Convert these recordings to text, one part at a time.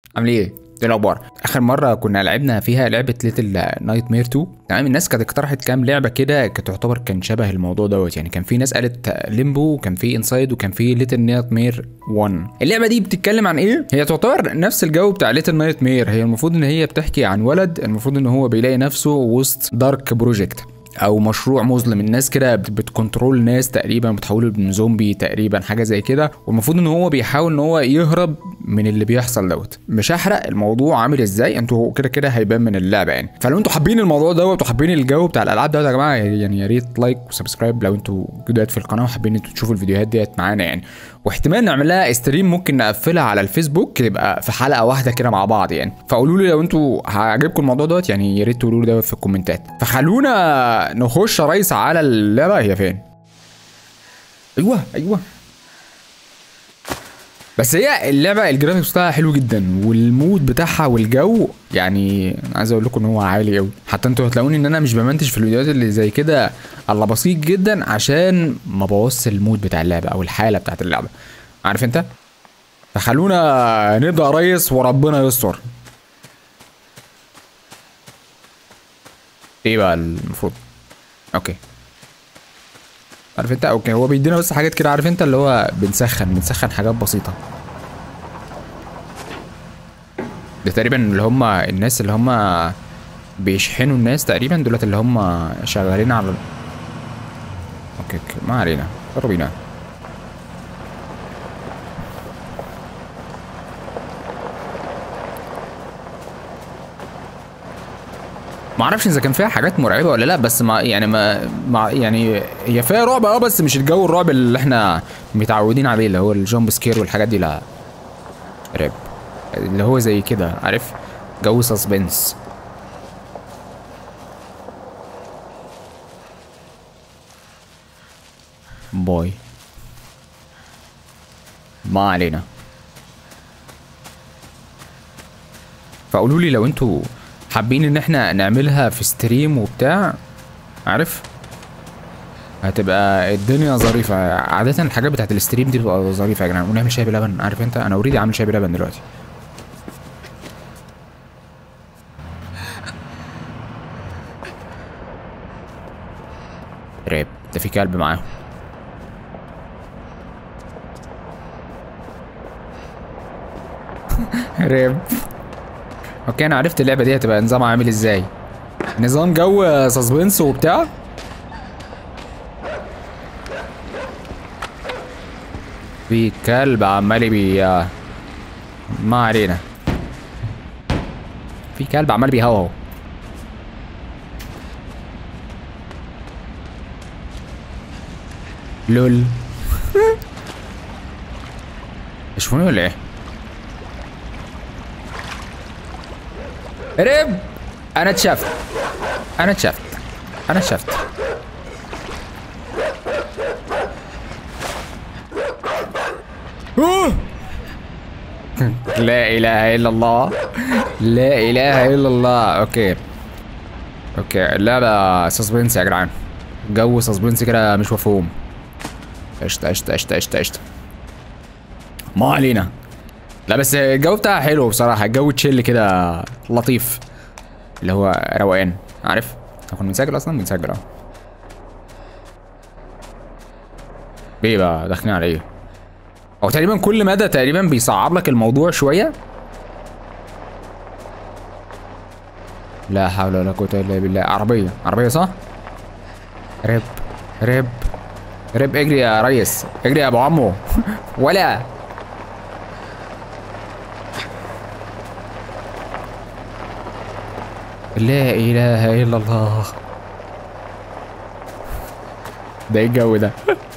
عامل ايه؟ ايه الاخبار؟ اخر مره كنا لعبنا فيها لعبه ليتل نايت مير 2 تمام الناس كانت اقترحت كام لعبه كده كانت تعتبر كان شبه الموضوع دوت يعني كان في ناس قالت ليمبو وكان في انسايد وكان في ليتل نايت مير 1 اللعبه دي بتتكلم عن ايه؟ هي تعتبر نفس الجو بتاع ليتل نايت مير هي المفروض ان هي بتحكي عن ولد المفروض ان هو بيلاقي نفسه وسط دارك بروجكت او مشروع مظلم الناس كده بت- بتكنترول ناس تقريبا بتحوله من زومبي تقريبا حاجه زي كده والمفروض ان هو بيحاول ان هو يهرب من اللي بيحصل دوت مش هحرق الموضوع عامل ازاي انتوا كده كده هيبان من اللعبه يعني فلو انتوا حابين الموضوع دوت وحابين الجو بتاع الالعاب دوت يا جماعه يعني يا ريت لايك وسبسكرايب لو انتوا جداد في القناه وحابين انتوا تشوفوا الفيديوهات ديت معانا يعني واحتمال نعمل لها استريم ممكن نقفلها على الفيسبوك تبقى في حلقه واحده كده مع بعض يعني فقولوا لي لو انتوا عجبكم الموضوع دوت يعني يا ريت تقولوا لي دوت في الكومنتات فخلونا نخش يا ريس على اللعبه هي فين ايوه ايوه بس هي اللعبه الجرافيكس بتاعها حلو جدا والمود بتاعها والجو يعني عايز اقول لكم ان هو عالي قوي حتى انتوا هتلاقوني ان انا مش بمنتج في الفيديوهات اللي زي كده الا بسيط جدا عشان ما بوظش المود بتاع اللعبه او الحاله بتاعت اللعبه عارف انت فخلونا نبدا يا ريس وربنا يستر ايه بقى المفروض اوكي عارف انت اوكي هو بيدينا بس حاجات كده عارف انت اللي هو بنسخن بنسخن حاجات بسيطة ده تقريبا اللي هم الناس اللي هم بيشحنوا الناس تقريبا دولت اللي هم شغالين على اوكي اوكي ما علينا يلا بينا ما اعرفش اذا كان فيها حاجات مرعبه ولا لا بس ما يعني ما, ما يعني هي فيها رعب اه بس مش الجو الرعب اللي احنا متعودين عليه اللي هو الجامب سكير والحاجات دي لا رعب اللي هو زي كده عارف جو سسبنس باي ما علينا فقولوا لي لو انتوا حابين ان احنا نعملها في ستريم وبتاع عارف هتبقى الدنيا ظريفة عادة الحاجات بتاعت الستريم دي بتبقى ظريفة يا جدعان ونعمل شاي بلبن عارف انت انا اوريدي عامل شاي بلبن دلوقتي ريب ده في كلب معاهم ريب اوكي انا عرفت اللعبه دي هتبقى نظامها عامل ازاي نظام جو سسبنس وبتاع في كلب عمال بي ما علينا في كلب عمال بيهوهو لول يشوفوني ولا ايه؟ رب انا اتشفت انا اتشفت انا اتشفت أوه! لا اله الا الله لا اله الا الله اوكي اوكي اللعبة سسبنس يا جدعان جو سسبنس كده مش مفهوم قشطة قشطة قشطة قشطة قشطة ما علينا لا بس الجو بتاعها حلو بصراحة الجو تشيل كده لطيف اللي هو روقان عارف احنا كنا بنسجل اصلا بنسجل اه ايه بقى داخلين على ايه هو تقريبا كل مدى تقريبا بيصعب لك الموضوع شويه لا حول ولا قوه الا بالله عربيه عربيه صح رب رب رب اجري يا ريس اجري يا ابو عمو ولا لا اله الا الله ده ايه الجو ده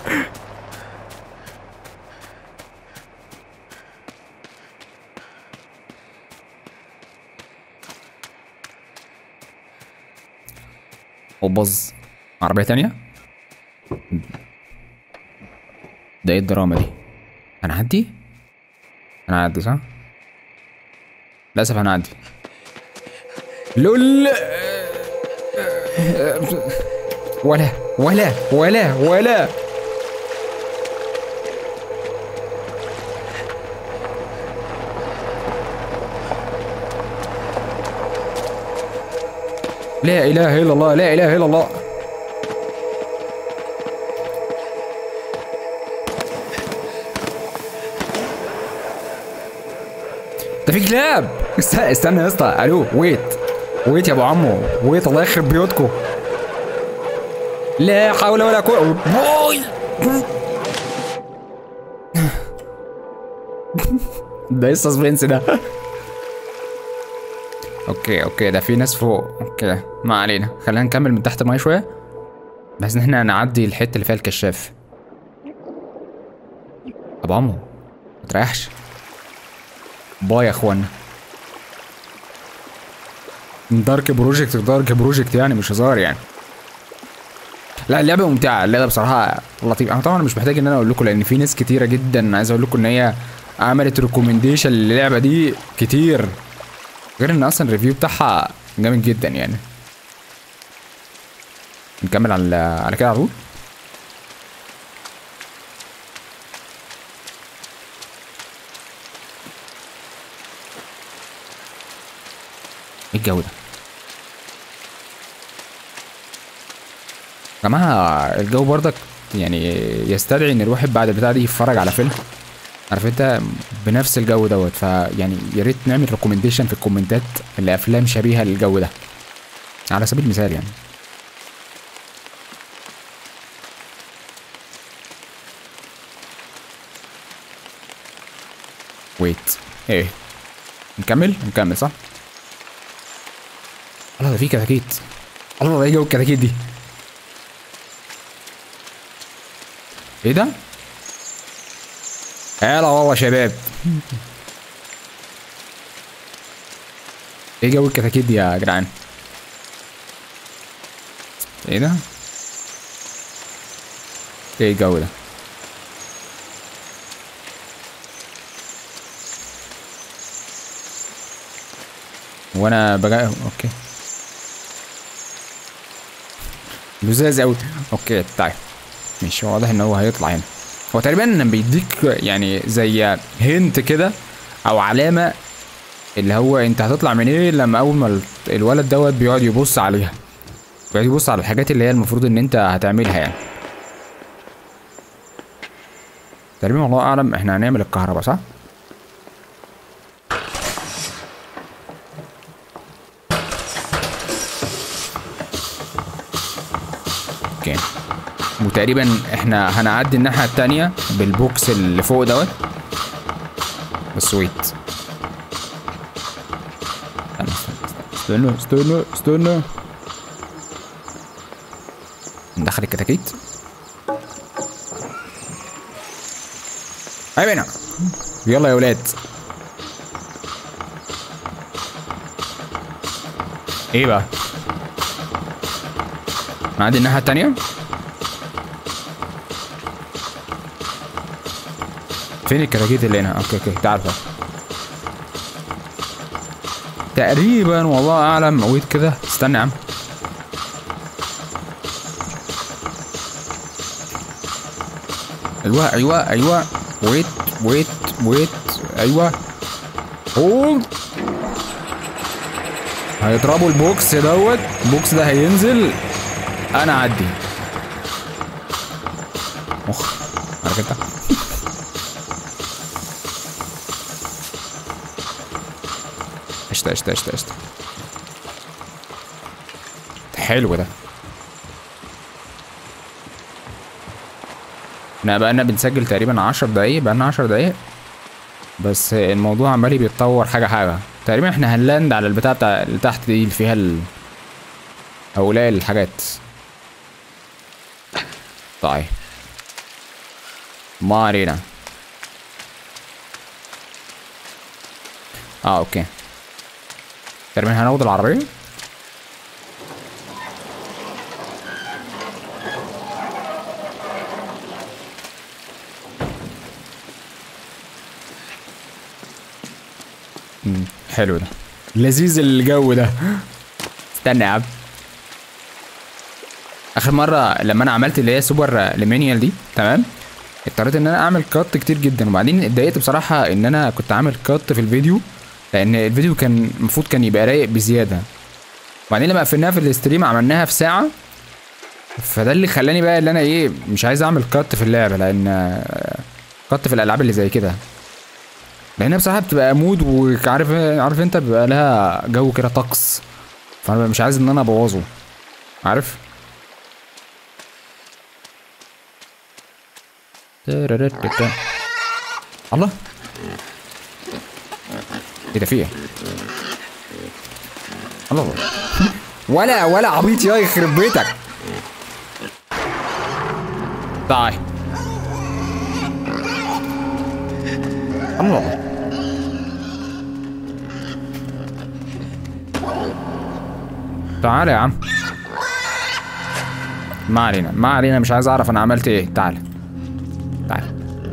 وبظ عربية تانية ده ايه الدراما دي انا عدي انا عدي صح للاسف انا عدي لول ولا ولا ولا ولا لا اله الا الله لا اله الا الله ده في كلاب استنى استنى يا اسطى الو ويت ويت يا ابو عمو ويت الله يخرب بيوتكم لا حول ولا قوه بوي ده ايه السسبنس ده اوكي اوكي ده في ناس فوق اوكي ما علينا خلينا نكمل من تحت المايه شويه بحيث ان احنا نعدي الحته اللي فيها الكشاف ابو عمو ما تريحش باي يا اخوانا دارك بروجكت دارك بروجكت يعني مش هزار يعني لا اللعبه ممتعه اللعبه بصراحه لطيفه انا طبعا مش محتاج ان انا اقول لكم لان في ناس كتيره جدا عايز اقول لكم ان هي عملت ريكومنديشن للعبه دي كتير غير ان اصلا الريفيو بتاعها جامد جدا يعني نكمل على على كده على طول ايه الجو ده يا جماعه الجو برضك يعني يستدعي ان الواحد بعد البتاع دي يتفرج على فيلم عارف انت بنفس الجو دوت فيعني يا ريت نعمل ريكومنديشن في الكومنتات لافلام شبيهه للجو ده على سبيل المثال يعني ويت ايه نكمل نكمل صح الله ده في كتاكيت الله ده ايه جو الكتاكيت دي ايه ده هلا والله شباب ايه جو الكتاكيت دي يا جدعان ايه ده ايه الجو ده وانا بقى اوكي لزاز قوي اوكي طيب مش واضح ان هو هيطلع هنا هو تقريبا بيديك يعني زي هنت كده او علامه اللي هو انت هتطلع من ايه لما اول ما ال- الولد دوت بيقعد يبص عليها بيقعد يبص على الحاجات اللي هي المفروض ان انت هتعملها يعني تقريبا والله اعلم احنا هنعمل الكهرباء صح اوكي وتقريبا احنا هنعدي الناحية التانية بالبوكس اللي فوق دوت بس ويت استنى استنى استنى ندخل الكتاكيت ايوه هنا يلا يا ولاد ايه بقى نعدي الناحية التانية فين الكتاكيت اللي هنا اوكي اوكي تعال تعال تقريبا والله اعلم ويت كده استنى يا عم ايوه ايوه ايوه ويت ويت ويت ايوه هولد هيضربوا البوكس دوت البوكس ده هينزل انا اعدي مخ عارف انت قشطة قشطة قشطة قشطة حلو ده احنا بقالنا بنسجل تقريبا عشر دقايق بقالنا عشر دقايق بس الموضوع عمال بيتطور حاجة حاجة تقريبا احنا هنلاند على البتاع بتاع اللي تحت دي اللي فيها ال... هؤلاء الحاجات طيب ما علينا اه اوكي تقريبا هناخد العربية مم، حلو ده لذيذ الجو ده استنى يا عم اخر مره لما انا عملت اللي هي سوبر ليمينيال دي تمام اضطريت ان انا اعمل كات كتير جدا وبعدين اتضايقت بصراحه ان انا كنت عامل كات في الفيديو لان الفيديو كان المفروض كان يبقى رايق بزياده وبعدين لما قفلناها في الاستريم عملناها في ساعه فده اللي خلاني بقى اللي انا ايه مش عايز اعمل كات في اللعبه لان آه، كات في الالعاب اللي زي كده لانها بصراحه بتبقى مود وعارف عارف انت بيبقى لها جو كده طقس فانا مش عايز ان انا ابوظه عارف ترررررر. الله ايه ده في ايه الله الله ولا ولا عبيط يا يخرب بيتك تعال الله تعال يا عم ما علينا ما علينا مش عايز اعرف انا عملت ايه تعال تعال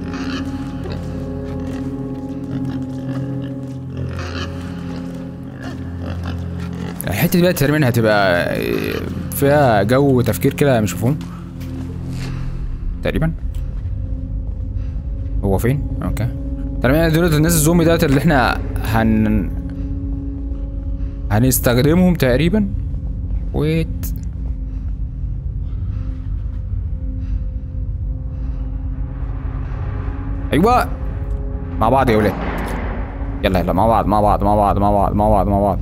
الحته دي بقى تقريبا هتبقى فيها جو تفكير كده مش مفهوم تقريبا هو فين اوكي تقريبا دول الناس الزومبي دولت اللي احنا هن هنستخدمهم تقريبا ويت ايوه مع بعض يا ولاد يلا يلا مع بعض مع بعض مع بعض مع بعض مع بعض مع بعض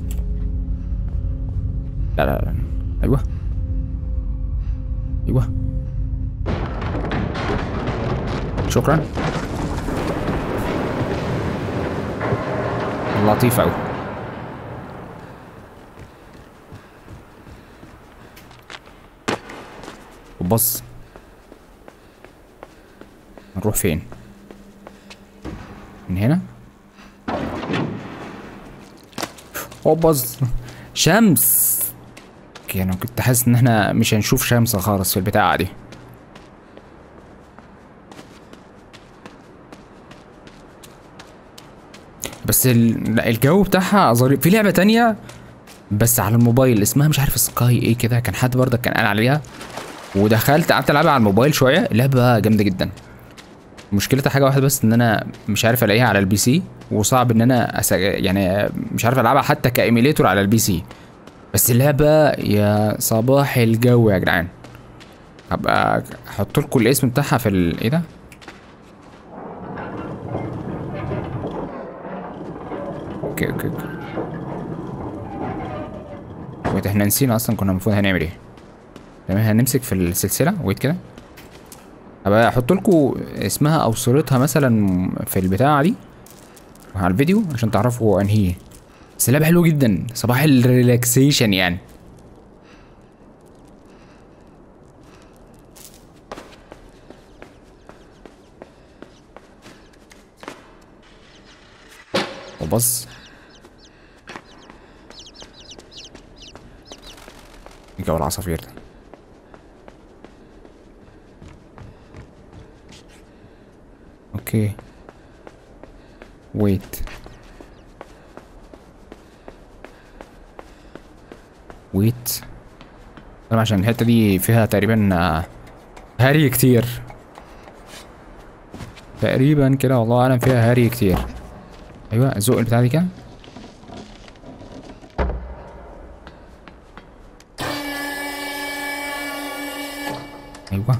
لا لا لا ايوه ايوه شكرا لطيف قوي وبص نروح فين من هنا اوبز شمس اوكي انا كنت حاسس ان احنا مش هنشوف شمس خالص في البتاعه دي بس ال- الجو بتاعها ظريف في لعبه تانية بس على الموبايل اسمها مش عارف سكاي ايه كده كان حد برضك كان قال عليها ودخلت قعدت العبها على الموبايل شويه اللعبه جامده جدا مشكلتها حاجه واحده بس ان انا مش عارف الاقيها على البي سي وصعب ان انا أسج... يعني مش عارف العبها حتى كايميليتور على البي سي بس اللعبه يا صباح الجو يا جدعان هبقى احط لكم الاسم بتاعها في ال... ايه ده اوكي اوكي اوكي ويت احنا نسينا اصلا كنا المفروض هنعمل ايه تمام هنمسك في السلسله ويت كده هبقى احط لكم اسمها او صورتها مثلا في البتاعه دي على الفيديو عشان تعرفوا انهي بس اللعبه حلوه جدا صباح الريلاكسيشن يعني وبص جو العصافير ده اوكي ويت ويت طبعا عشان الحته دي فيها تقريبا آه، هري كتير تقريبا كده والله اعلم فيها هري كتير ايوه الزق البتاع دي كده ايوه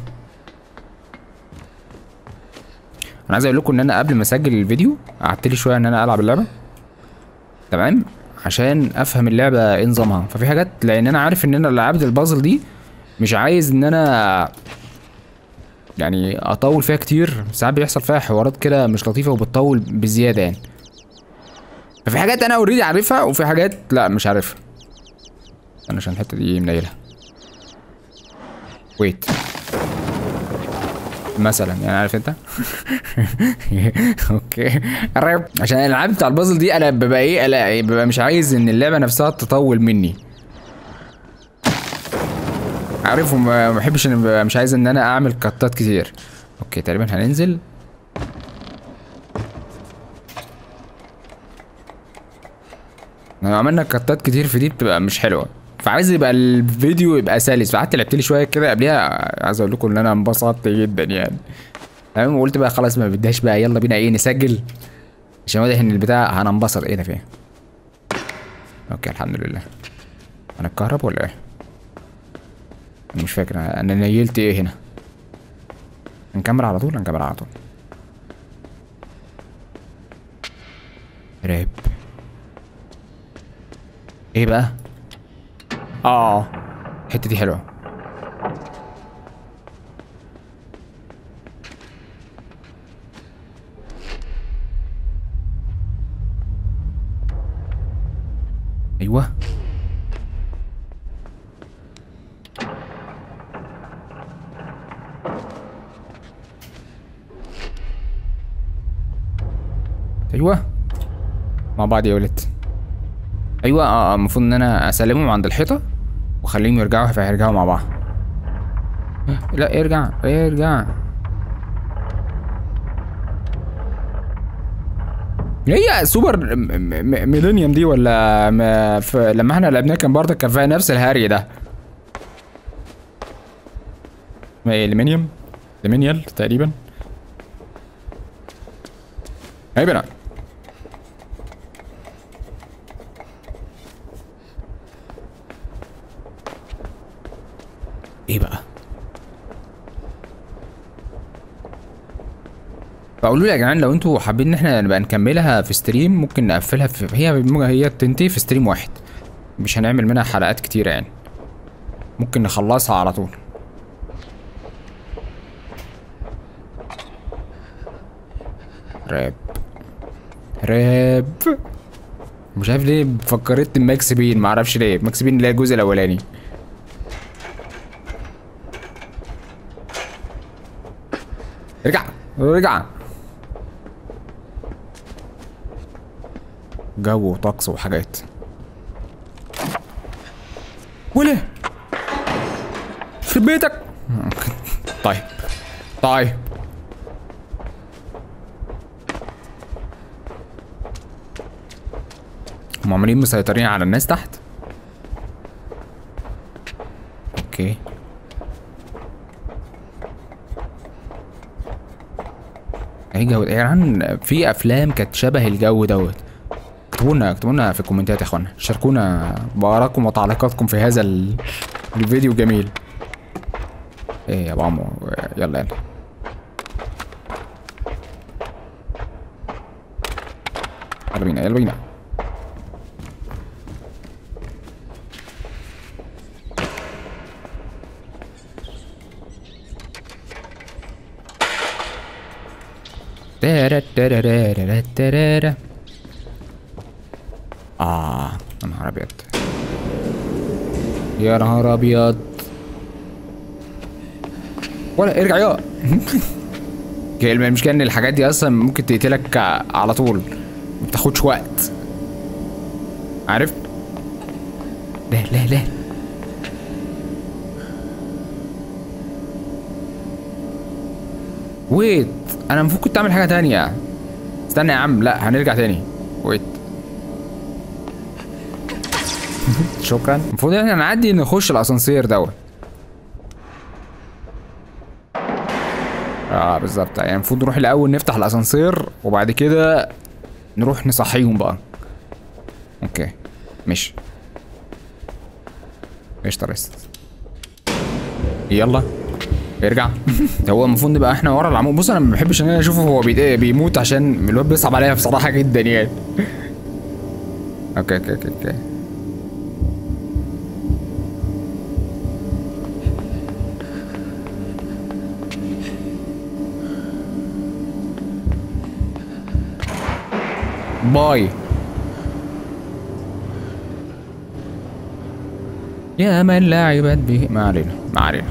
انا عايز اقول لكم ان انا قبل ما اسجل الفيديو قعدت لي شويه ان انا العب اللعبه تمام عشان افهم اللعبه ايه نظامها ففي حاجات لان انا عارف ان انا الالعاب البازل دي مش عايز ان انا يعني اطول فيها كتير ساعات بيحصل فيها حوارات كده مش لطيفه وبتطول بزياده يعني ففي حاجات انا اوريدي عارفها وفي حاجات لا مش عارفها انا عشان الحته دي منيلها ويت مثلا يعني عارف انت اوكي قرب عشان الالعاب بتاع البازل دي انا ببقى ايه انا ببقى مش عايز ان اللعبه نفسها تطول مني عارف وما ما بحبش ان ببقى مش عايز ان انا اعمل كتات كتير اوكي تقريبا هننزل لو عملنا كتات كتير في دي بتبقى مش حلوه فعايز يبقى الفيديو يبقى سلس فقعدت لعبت لي شويه كده قبلها عايز اقول لكم ان انا انبسطت جدا يعني تمام وقلت بقى خلاص ما بدهاش بقى يلا بينا ايه نسجل عشان واضح ان البتاع هننبسط ايه ده فيه اوكي الحمد لله انا الكهرباء ولا ايه انا مش فاكر انا نيلت ايه هنا نكمل على طول نكمل على طول راب ايه بقى اه الحته دي حلوه ايوه ايوه مع بعض يا ولد ايوه اه آه، المفروض ان انا اسلمهم عند الحيطه واخليهم يرجعوا فهيرجعوا مع بعض لا ارجع ارجع هي سوبر م- م- ميلينيوم دي ولا ما ف... لما احنا لعبناها كان برضه كان فيها نفس الهري ده ما ايه المينيوم المينيال تقريبا اي بنا ايه بقى فقولوا لي يا جدعان لو انتوا حابين ان احنا نبقى نكملها في ستريم ممكن نقفلها في هي هي تنتهي في ستريم واحد مش هنعمل منها حلقات كتيرة يعني ممكن نخلصها على طول راب راب مش عارف ليه فكرت ماكس بين معرفش ليه ماكس بين اللي هي الجزء الاولاني ارجع ارجع جو وطقس وحاجات ولا في بيتك طيب طيب هم عمالين مسيطرين على الناس تحت اوكي ايه جو يا جدعان في افلام كانت شبه الجو دوت اكتبوا لنا اكتبوا لنا في الكومنتات يا اخوانا شاركونا بارائكم وتعليقاتكم في هذا ال- الفيديو الجميل ايه يا ابو عمو يلا يلا يلا بينا يلا بينا تارا تارا تارا تارا اه يا نهار ابيض يا نهار ابيض ولا ارجع يا هي المشكله ان الحاجات دي اصلا ممكن تقتلك على طول ما بتاخدش وقت عارف لا لا لا ويت انا المفروض كنت اعمل حاجه تانية استنى يا عم لا هنرجع تاني ويت شكرا المفروض احنا نعدي نخش الاسانسير دوت اه بالظبط يعني المفروض نروح الاول نفتح الاسانسير وبعد كده نروح نصحيهم بقى اوكي ماشي قشطة ريست يلا ارجع ده هو المفروض نبقى احنا ورا العمود بص انا ما بحبش ان انا اشوفه هو بي- بيموت عشان الواد بيصعب عليا بصراحه جدا يعني اوكي اوكي اوكي اوكي باي يا من لعبت به ما علينا ما علينا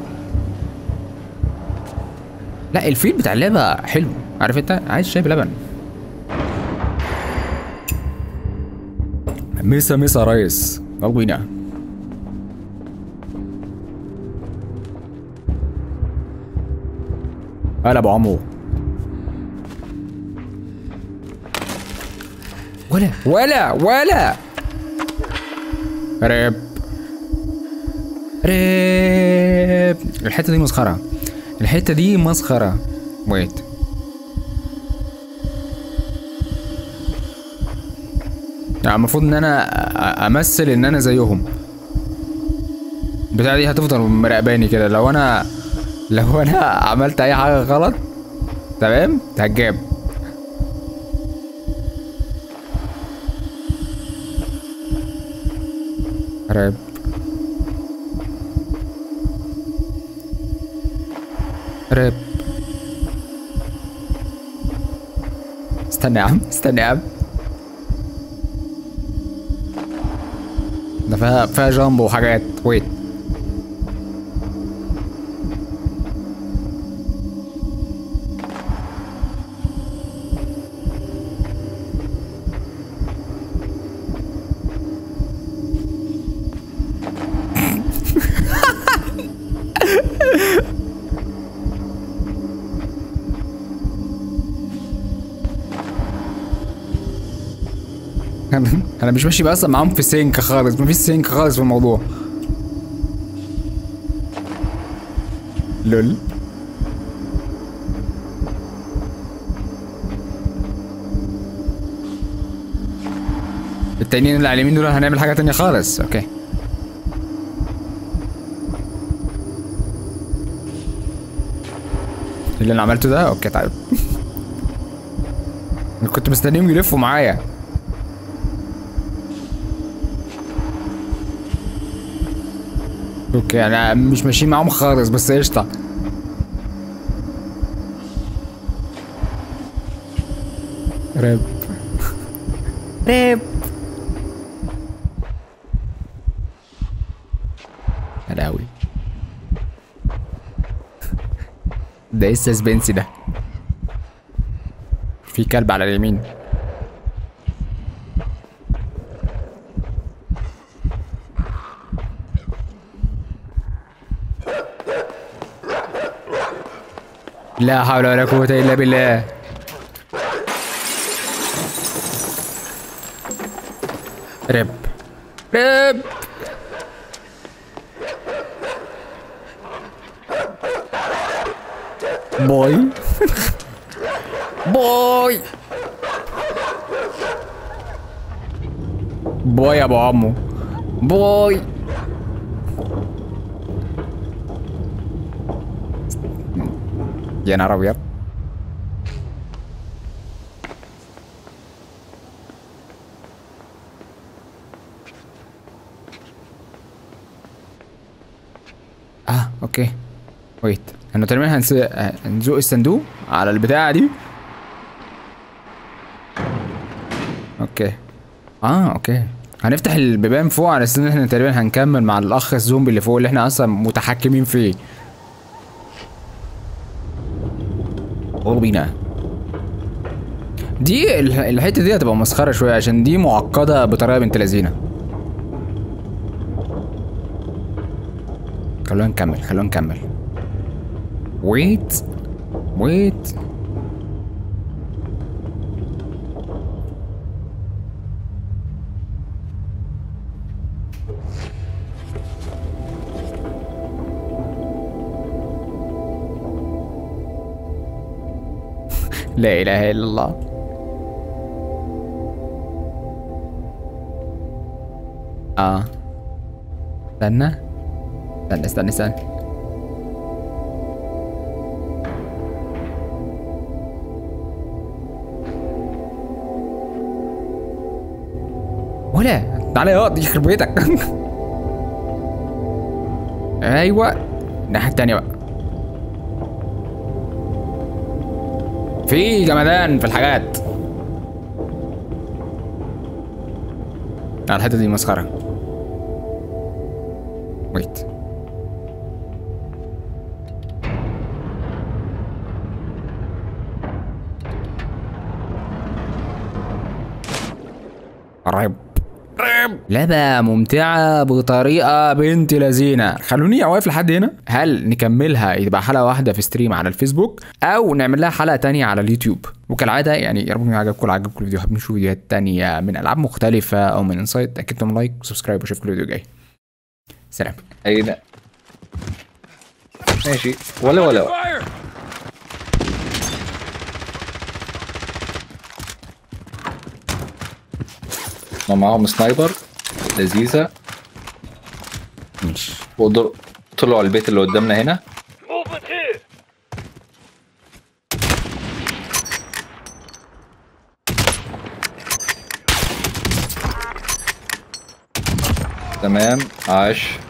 لا الفيل بتاع اللعبة حلو عارف انت عايز شاي بلبن مسا مسا ريس يلا بينا هلا ابو عمو ولا ولا ولا ريب ريب الحته دي مسخره الحته دي مسخره ويت يعني المفروض ان انا أ- امثل ان انا زيهم البتاعة دي هتفضل مراقباني كده لو انا لو انا عملت اي حاجة غلط تمام هتجاب راب راب استنى يا عم استنى يا عم ده فيها فيها جامب وحاجات ويت انا أنا مش ماشي بقى اصلا معاهم في سينك خالص مفيش سينك خالص في الموضوع لول التانيين اللي على اليمين دول هنعمل حاجة تانية خالص اوكي اللي انا عملته ده اوكي طيب انا كنت مستنيهم يلفوا معايا اوكي انا مش ماشيين معاهم خالص بس قشطه راب راب هلاوي ده ايه السسبنس ده في كلب على اليمين لا حول ولا قوة إلا بالله رب رب بوي بوي بوي يا ابو عمو بوي يا نهار ابيض اه اوكي ويت احنا تقريبا هنس... هنزوق الصندوق على البتاعة دي اوكي اه اوكي هنفتح البيبان فوق على اساس ان احنا تقريبا هنكمل مع الاخ الزومبي اللي فوق اللي احنا اصلا متحكمين فيه يلا بينا دي الح- الحته دي هتبقى مسخره شويه عشان دي معقده بطريقه بنت لذينه خلونا نكمل خلونا نكمل ويت ويت لا اله الا الله اه استنى استنى استنى استنى ولا تعالى يا واد يخرب بيتك ايوه الناحيه التانيه بقى في جمدان في الحاجات لا الحته دي مسخره ويت رعب رعب لعبة ممتعة بطريقة بنت لذينة خلوني واقف لحد هنا هل نكملها يبقى حلقة واحدة في ستريم على الفيسبوك أو نعمل لها حلقة تانية على اليوتيوب وكالعادة يعني يا رب يكون عجبكم عجبكم الفيديو حابين نشوف فيديوهات تانية من ألعاب مختلفة أو من انسايت أكيد تعملوا لايك وسبسكرايب وأشوفكم الفيديو الجاي سلام اين ماشي ولا ولا ما معاهم سنايبر لذيذة ماشي ودول طلعوا البيت اللي قدامنا هنا Movement here. تمام عاش